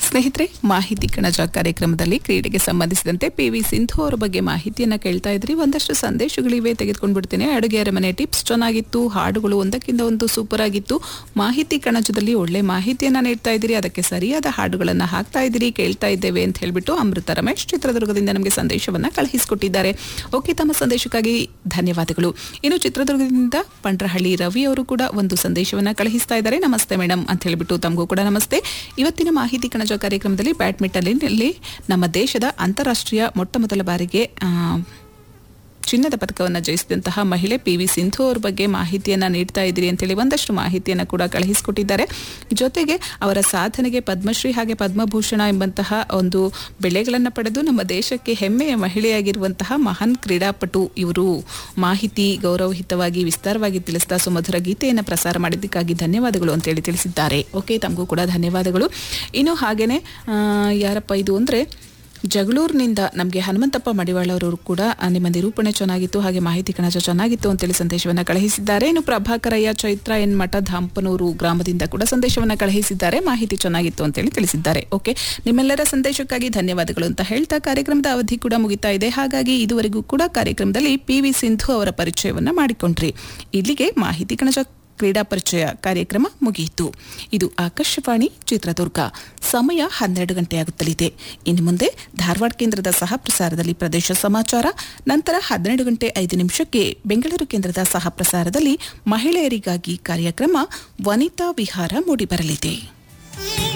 ಸ್ನೇಹಿತರೆ ಮಾಹಿತಿ ಕಣಜ ಕಾರ್ಯಕ್ರಮದಲ್ಲಿ ಕ್ರೀಡೆಗೆ ಸಂಬಂಧಿಸಿದಂತೆ ಪಿ ವಿ ಸಿಂಧು ಅವರ ಬಗ್ಗೆ ಮಾಹಿತಿಯನ್ನ ಕೇಳ್ತಾ ಇದ್ರಿ ಒಂದಷ್ಟು ಸಂದೇಶಗಳಿವೆ ತೆಗೆದುಕೊಂಡು ಬಿಡ್ತೇನೆ ಅಡುಗೆ ಅರಮನೆ ಟಿಪ್ಸ್ ಚೆನ್ನಾಗಿತ್ತು ಹಾಡುಗಳು ಒಂದಕ್ಕಿಂತ ಒಂದು ಸೂಪರ್ ಆಗಿತ್ತು ಮಾಹಿತಿ ಕಣಜದಲ್ಲಿ ಒಳ್ಳೆ ಮಾಹಿತಿಯನ್ನ ನೀಡ್ತಾ ಇದ್ದೀರಿ ಅದಕ್ಕೆ ಸರಿಯಾದ ಹಾಡುಗಳನ್ನ ಹಾಕ್ತಾ ಇದ್ದೀರಿ ಕೇಳ್ತಾ ಇದ್ದೇವೆ ಅಂತ ಹೇಳ್ಬಿಟ್ಟು ಅಮೃತ ರಮೇಶ್ ಚಿತ್ರದುರ್ಗದಿಂದ ನಮಗೆ ಸಂದೇಶವನ್ನ ಕಳುಹಿಸಿಕೊಟ್ಟಿದ್ದಾರೆ ಓಕೆ ತಮ್ಮ ಸಂದೇಶಕ್ಕಾಗಿ ಧನ್ಯವಾದಗಳು ಇನ್ನು ಚಿತ್ರದುರ್ಗದಿಂದ ಪಂಡ್ರಹಳ್ಳಿ ರವಿ ಅವರು ಕೂಡ ಒಂದು ಸಂದೇಶವನ್ನ ಕಳುಹಿಸ್ತಾ ಇದ್ದಾರೆ ನಮಸ್ತೆ ಮೇಡಮ್ ಅಂತ ಹೇಳ್ಬಿಟ್ಟು ತಮಗೂ ಕೂಡ ನಮಸ್ತೆ ಇವತ್ತಿನ ಮಾಹಿತಿ ಕಣಜ ಕಾರ್ಯಕ್ರಮದಲ್ಲಿ ಬ್ಯಾಡ್ಮಿಂಟನ್ನಲ್ಲಿ ನಮ್ಮ ದೇಶದ ಅಂತಾರಾಷ್ಟ್ರೀಯ ಮೊಟ್ಟ ಮೊದಲ ಬಾರಿಗೆ ಆ, ಚಿನ್ನದ ಪದಕವನ್ನು ಜಯಿಸಿದಂತಹ ಮಹಿಳೆ ಪಿ ವಿ ಸಿಂಧು ಅವ್ರ ಬಗ್ಗೆ ಮಾಹಿತಿಯನ್ನ ನೀಡ್ತಾ ಇದ್ದೀರಿ ಅಂತೇಳಿ ಒಂದಷ್ಟು ಮಾಹಿತಿಯನ್ನ ಕೂಡ ಕಳುಹಿಸಿಕೊಟ್ಟಿದ್ದಾರೆ ಜೊತೆಗೆ ಅವರ ಸಾಧನೆಗೆ ಪದ್ಮಶ್ರೀ ಹಾಗೆ ಪದ್ಮಭೂಷಣ ಎಂಬಂತಹ ಒಂದು ಬೆಳೆಗಳನ್ನು ಪಡೆದು ನಮ್ಮ ದೇಶಕ್ಕೆ ಹೆಮ್ಮೆಯ ಮಹಿಳೆಯಾಗಿರುವಂತಹ ಮಹಾನ್ ಕ್ರೀಡಾಪಟು ಇವರು ಮಾಹಿತಿ ಗೌರವಹಿತವಾಗಿ ವಿಸ್ತಾರವಾಗಿ ತಿಳಿಸಿದ ಸುಮಧುರ ಗೀತೆಯನ್ನು ಪ್ರಸಾರ ಮಾಡಿದ್ದಕ್ಕಾಗಿ ಧನ್ಯವಾದಗಳು ಅಂತೇಳಿ ತಿಳಿಸಿದ್ದಾರೆ ಓಕೆ ತಮಗೂ ಕೂಡ ಧನ್ಯವಾದಗಳು ಇನ್ನು ಹಾಗೇನೆ ಆ, ಯಾರಪ್ಪ ಇದು ಅಂದರೆ ಜಗಳೂರಿನಿಂದ ನಮಗೆ ಹನುಮಂತಪ್ಪ ಮಡಿವಾಳ ಅವರು ಕೂಡ ಆ, ನಿಮ್ಮ ನಿರೂಪಣೆ ಚೆನ್ನಾಗಿತ್ತು ಹಾಗೆ ಮಾಹಿತಿ ಕಣಜ ಚೆನ್ನಾಗಿತ್ತು ಅಂತೇಳಿ ಸಂದೇಶವನ್ನು ಕಳುಹಿಸಿದ್ದಾರೆ ಇನ್ನು ಪ್ರಭಾಕರಯ್ಯ ಚೈತ್ರ ಎನ್ ಮಠ ಧಾಂಪನೂರು ಗ್ರಾಮದಿಂದ ಕೂಡ ಸಂದೇಶವನ್ನು ಕಳುಹಿಸಿದ್ದಾರೆ ಮಾಹಿತಿ ಚೆನ್ನಾಗಿತ್ತು ಅಂತೇಳಿ ತಿಳಿಸಿದ್ದಾರೆ ಓಕೆ ನಿಮ್ಮೆಲ್ಲರ ಸಂದೇಶಕ್ಕಾಗಿ ಧನ್ಯವಾದಗಳು ಅಂತ ಹೇಳ್ತಾ ಕಾರ್ಯಕ್ರಮದ ಅವಧಿ ಕೂಡ ಮುಗಿತಾ ಇದೆ ಹಾಗಾಗಿ ಇದುವರೆಗೂ ಕೂಡ ಕಾರ್ಯಕ್ರಮದಲ್ಲಿ ಪಿ ವಿ ಸಿಂಧು ಅವರ ಪರಿಚಯವನ್ನ ಮಾಡಿಕೊಂಡ್ರಿ ಇಲ್ಲಿಗೆ ಮಾಹಿತಿ ಕಣಜ ಕ್ರೀಡಾ ಪರಿಚಯ ಕಾರ್ಯಕ್ರಮ ಮುಗಿಯಿತು ಇದು ಆಕಾಶವಾಣಿ ಚಿತ್ರದುರ್ಗ ಸಮಯ ಹನ್ನೆರಡು ಗಂಟೆಯಾಗುತ್ತಲಿದೆ ಇನ್ನು ಮುಂದೆ ಧಾರವಾಡ ಕೇಂದ್ರದ ಸಹ ಪ್ರಸಾರದಲ್ಲಿ ಪ್ರದೇಶ ಸಮಾಚಾರ ನಂತರ ಹನ್ನೆರಡು ಗಂಟೆ ಐದು ನಿಮಿಷಕ್ಕೆ ಬೆಂಗಳೂರು ಕೇಂದ್ರದ ಸಹ ಪ್ರಸಾರದಲ್ಲಿ ಮಹಿಳೆಯರಿಗಾಗಿ ಕಾರ್ಯಕ್ರಮ ವನಿತಾ ವಿಹಾರ ಮೂಡಿಬರಲಿದೆ